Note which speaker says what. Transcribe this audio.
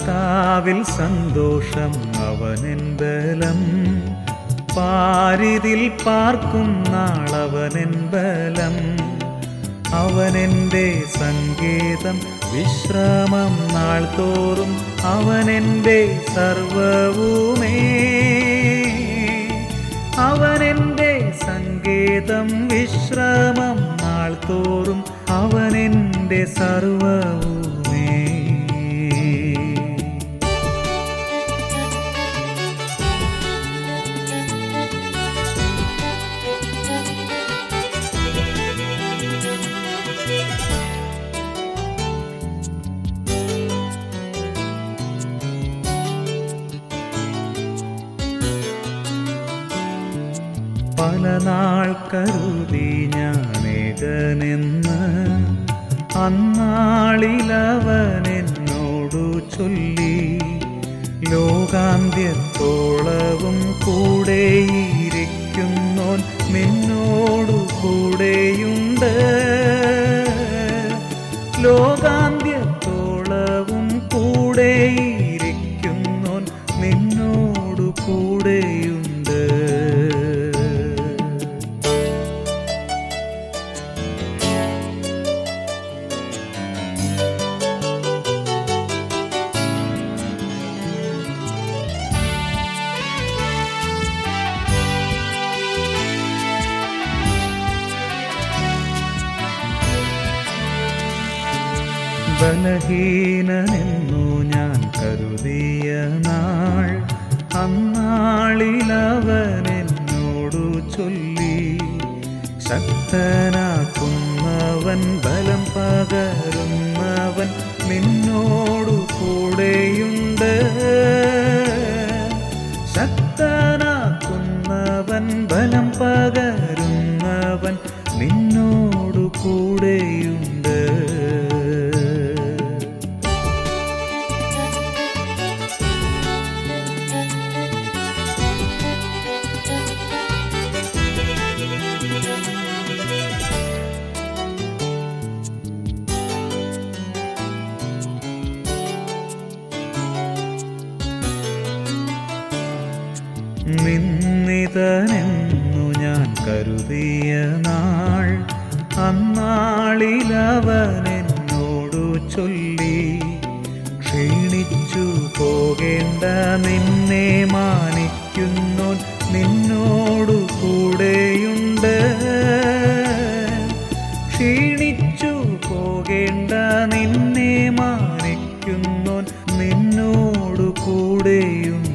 Speaker 1: കർത്താവിൽ സന്തോഷം അവനെൻ ബലം പാരിതിൽ പാർക്കും നാളവനെൻ ബലം അവനെൻ്റെ സങ്കേതം വിശ്രമം നാൾ തോറും അവനെൻ്റെ സർവവുമേ അവനെൻ്റെ സങ്കേതം വിശ്രമം നാൾ തോറും അവനെൻ്റെ സർവവുമേ പല നാൾ കരുതി ഞാനേകനെന്ന് അന്നാളിലവൻ എന്നോടു ചൊല്ലി ലോകാന്ത്യത്തോളവും കൂടെയിരിക്കുന്നോൻ നിന്നോടു കൂടെയുണ്ട് ലോകാന്ത്യത്തോളവും കൂടെയിരിക്കുന്നോൻ നിന്നോടു കൂടെയുണ്ട് ബലഹീനനെന്നു ഞാൻ കരുതിയ നാൾ അന്നാളിലവൻ എന്നോടു ചൊല്ലി ശക്തനാക്കുന്നവൻ ബലം പകരുന്നവൻ നിന്നോടു കൂടെയുണ്ട് ശക്തനാക്കുന്നവൻ ബലം പകരുന്നവൻ നിന്നോടു കൂടെയുണ്ട് നിന്നിതനെന്നു ഞാൻ കരുതിയ നാൾ അന്നാളിലവൻ എന്നോടു ചൊല്ലി ക്ഷീണിച്ചു പോകേണ്ട നിന്നെ മാനിക്കുന്നോൻ നിന്നോടു കൂടെയുണ്ട് ക്ഷീണിച്ചു പോകേണ്ട നിന്നെ മാനിക്കുന്നോൻ നിന്നോടു കൂടെയുണ്ട്